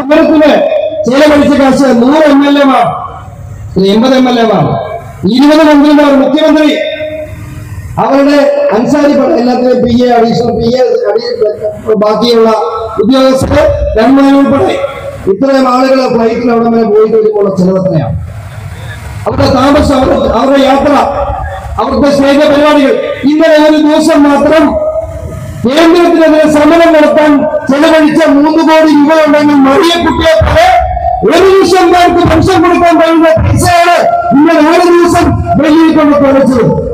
സമരത്തിന് ചെലവഴിച്ച കാശ് നൂറ് എം എൽ എമാർ എൺപത് എം എൽ എമാർ ഇരുപത് മന്ത്രിമാർ മുഖ്യമന്ത്രി അവരുടെ അൻസാരി പട എല്ലാത്തിനും P A additional P A ബാക്കിയുള്ള ഉദ്യോഗസ്ഥർ ഗവൺമെന്റ് ഉൾപ്പെടെ ഇത്രയും ആളുകൾ ഫ്ലൈറ്റിൽ അവിടെ വരെ പോയിട്ട് വരുമ്പോൾ ചെലവ് എത്രയാണ് അവരുടെ താമസം അവരുടെ അവരുടെ യാത്ര അവരുടെ സ്നേഹ പരിപാടികൾ ഇന്നലെ ഒരു ദിവസം മാത്രം കേന്ദ്രത്തിനെതിരെ സമരം നടത്താൻ ചെലവഴിച്ച മൂന്ന് കോടി രൂപ ഉണ്ടെങ്കിൽ മറിയക്കുട്ടിയെ പോലെ ഒരു നിമിഷം പേർക്ക് പെൻഷൻ കൊടുക്കാൻ കഴിയുന്ന പൈസയാണ് ഇന്നലെ ഒരു ദിവസം ഡൽഹിയിൽ കൊണ്ട് കുറച്ചത്